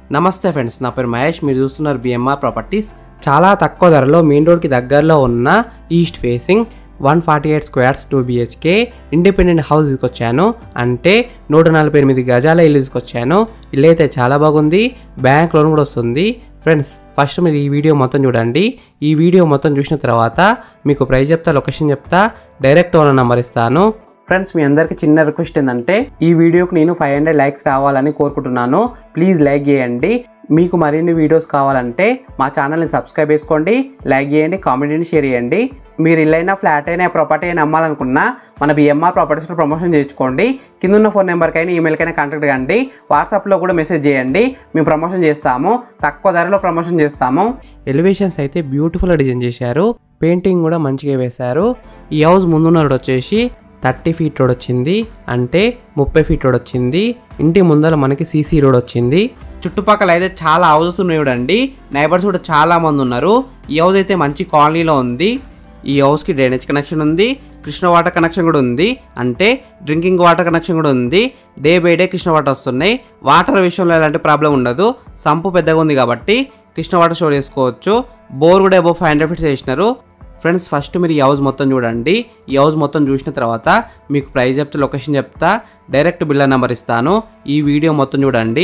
నమస్తే ఫ్రెండ్స్ నా పేరు మహేష్ మీరు చూస్తున్నారు బిఎంఆర్ ప్రాపర్టీస్ చాలా తక్కువ ధరలో మెయిన్ రోడ్కి దగ్గరలో ఉన్న east facing one forty eight squares two BHK independent house తీసుకొచ్చాను అంటే నూట నలభై ఎనిమిది గజాల ఇల్లు తీసుకొచ్చాను ఇల్లు అయితే చాలా బాగుంది బ్యాంక్ లోన్ కూడా వస్తుంది ఫ్రెండ్స్ ఫస్ట్ మీరు ఈ వీడియో మొత్తం చూడండి ఈ వీడియో మొత్తం చూసిన తర్వాత మీకు ప్రైస్ చెప్తా లొకేషన్ చెప్తా డైరెక్ట్ ఓనర్ నెంబర్ ఇస్తాను ఫ్రెండ్స్ మీ అందరికి చిన్న రిక్వెస్ట్ ఏంటంటే ఈ వీడియోకి నేను ఫైవ్ హండ్రెడ్ లైక్స్ రావాలని కోరుకుంటున్నాను ప్లీజ్ లైక్ చేయండి మీకు మరిన్ని వీడియోస్ కావాలంటే మా ఛానల్ని సబ్స్క్రైబ్ చేసుకోండి లైక్ చేయండి కామెంట్ని షేర్ చేయండి మీరు ఇల్లైనా ఫ్లాట్ అయినా ప్రాపర్టీ అయినా అమ్మాలనుకున్నా మన బిఎంఆర్ ప్రాపర్టీస్లో ప్రమోషన్ చేయించుకోండి కింద ఉన్న ఫోన్ నెంబర్కైనా ఈమెయిల్కైనా కాంటాక్ట్ కండి వాట్సాప్లో కూడా మెసేజ్ చేయండి మేము ప్రమోషన్ చేస్తాము తక్కువ ధరలో ప్రమోషన్ చేస్తాము ఎలివేషన్స్ అయితే బ్యూటిఫుల్గా డిజైన్ చేశారు పెయింటింగ్ కూడా మంచిగా వేశారు ఈ హౌస్ ముందున్న రోడ్ వచ్చేసి థర్టీ ఫీట్ రోడ్ వచ్చింది అంటే ముప్పై ఫీట్ రోడ్ వచ్చింది ఇంటి ముందర మనకి సీసీ రోడ్ వచ్చింది చుట్టుపక్కల అయితే చాలా హౌసెస్ ఉన్నాయి చూడండి నైబర్స్ కూడా చాలా మంది ఉన్నారు ఈ హౌస్ అయితే మంచి కాలనీలో ఉంది ఈ హౌస్కి డ్రైనేజ్ కనెక్షన్ ఉంది కృష్ణ వాటర్ కనెక్షన్ కూడా ఉంది అంటే డ్రింకింగ్ వాటర్ కనెక్షన్ కూడా ఉంది day by day Krishna water వస్తున్నాయి వాటర్ విషయంలో ఎలాంటి ప్రాబ్లం ఉండదు సంపు పెద్దగా ఉంది కాబట్టి కృష్ణ వాటర్ స్టోర్ చేసుకోవచ్చు బోర్ కూడా అబౌవ్ ఫైవ్ హండ్రెడ్ ఫీట్స్ వేసినారు ఫ్రెండ్స్ ఫస్ట్ మీరు ఈ హౌస్ మొత్తం చూడండి ఈ హౌస్ మొత్తం చూసిన తర్వాత మీకు ప్రైస్ చెప్తే లొకేషన్ చెప్తా డైరెక్ట్ బిల్లర్ నెంబర్ ఇస్తాను ఈ వీడియో మొత్తం చూడండి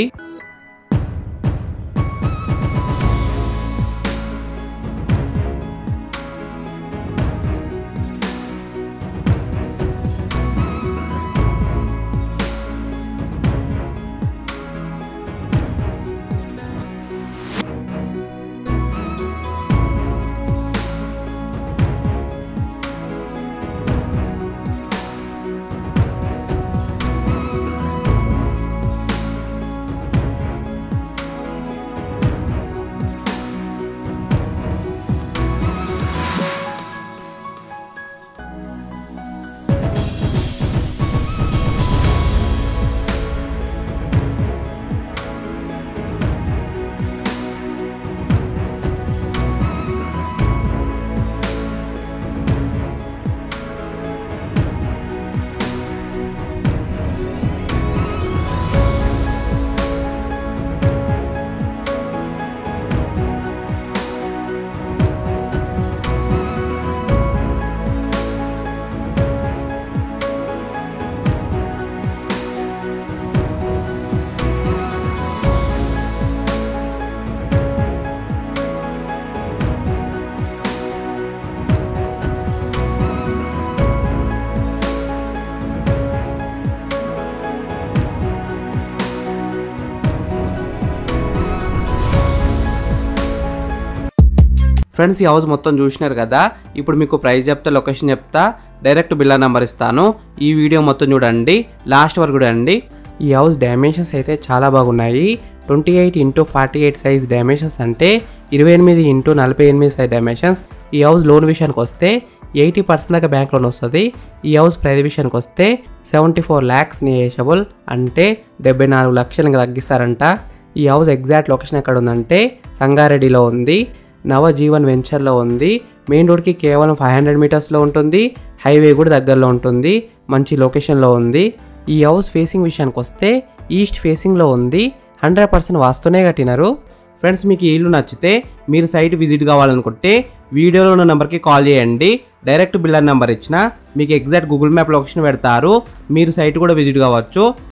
ఫ్రెండ్స్ ఈ హౌస్ మొత్తం చూసినారు కదా ఇప్పుడు మీకు ప్రైస్ చెప్తా లొకేషన్ చెప్తా డైరెక్ట్ బిల్లా నెంబర్ ఇస్తాను ఈ వీడియో మొత్తం చూడండి లాస్ట్ వరకు చూడండి ఈ హౌస్ డైమెన్షన్స్ అయితే చాలా బాగున్నాయి twenty eight into forty eight size dimensions అంటే ఇరవై ఎనిమిది ఇంటూ నలభై ఎనిమిది సైజ్ డైమెన్షన్స్ ఈ హౌస్ లోన్ విషయానికి వస్తే ఎయిటీ పర్సెంట్ దాకా బ్యాంక్ లోన్ వస్తుంది ఈ హౌస్ ప్రైస్ విషయానికి వస్తే సెవెంటీ ఫోర్ ల్యాక్స్ నియేషబుల్ అంటే డెబ్బై నాలుగు లక్షలు ఇంకా తగ్గిస్తారంట ఈ హౌస్ ఎగ్జాక్ట్ లొకేషన్ ఎక్కడ ఉందంటే సంగారెడ్డిలో ఉంది నవజీవన్ వెంచర్లో ఉంది మెయిన్ రోడ్కి కేవలం ఫైవ్ హండ్రెడ్ మీటర్స్లో ఉంటుంది హైవే కూడా దగ్గరలో ఉంటుంది మంచి లొకేషన్లో ఉంది ఈ హౌస్ ఫేసింగ్ విషయానికి వస్తే ఈస్ట్ ఫేసింగ్లో ఉంది హండ్రెడ్ పర్సెంట్ వాస్తూనే కట్టినారు ఫ్రెండ్స్ మీకు ఈ ఇల్లు నచ్చితే మీరు సైట్ విజిట్ కావాలనుకుంటే వీడియోలో ఉన్న నెంబర్కి కాల్ చేయండి డైరెక్ట్ బిల్లర్ నెంబర్ ఇచ్చిన మీకు ఎగ్జాక్ట్ గూగుల్ మ్యాప్ లొకేషన్ పెడతారు మీరు సైట్ కూడా విజిట్ కావచ్చు